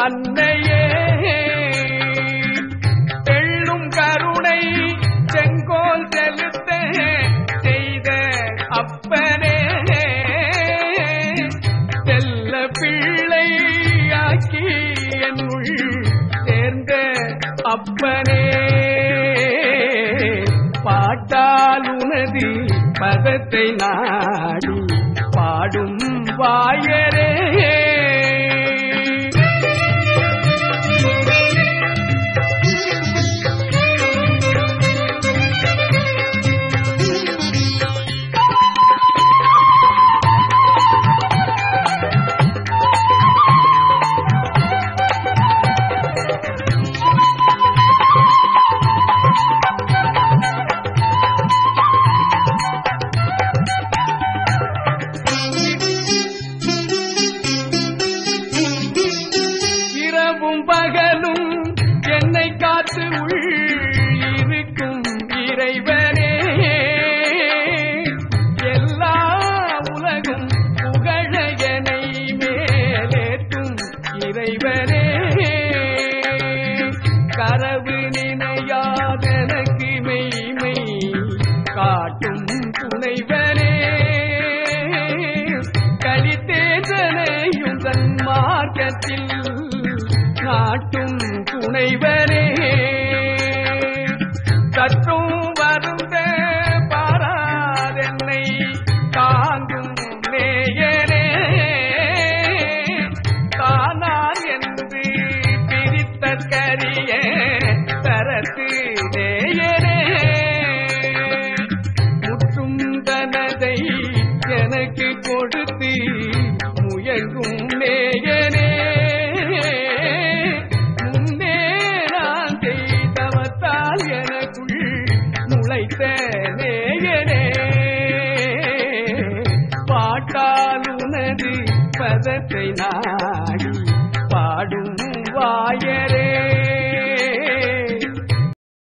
அன்னையே தெள்ளும் கருணை செங்கோல் செலுத்த செய்த அப்பனே செல்ல பிள்ளை ஆக்கி என்னுள் சேர்ந்த அப்பனே பாட்டால் உனது பதத்தை நாடி பாடும் வாயரே இரவும் பகலும் என்னை காத்து உள் இருக்கும் இறைவனே எல்லா உலகும் புகழ என்னை மேலேற்றும் இறைவனே கரவு நினையாதனக்கு மெய்மை காட்டும் துணைவனே கலித்தேசனையும் தன் மார்க்கத்தில் நாட்டும் துணைவரே சற்றும் வருந்த பாராதென்னை தாங்கும் நேயரே தானார் என்று பிரித்தற்கரிய தரத்து நேயரே முற்றும் தனதை எனக்கு கொடுத்து முயங்கும் நேயனே முன்னே நான் செய்தவத்தால் எனக்குள் முளைத்த நேயனே பாட்டால் உனது பதத்தை நாடி பாடும் வாயரே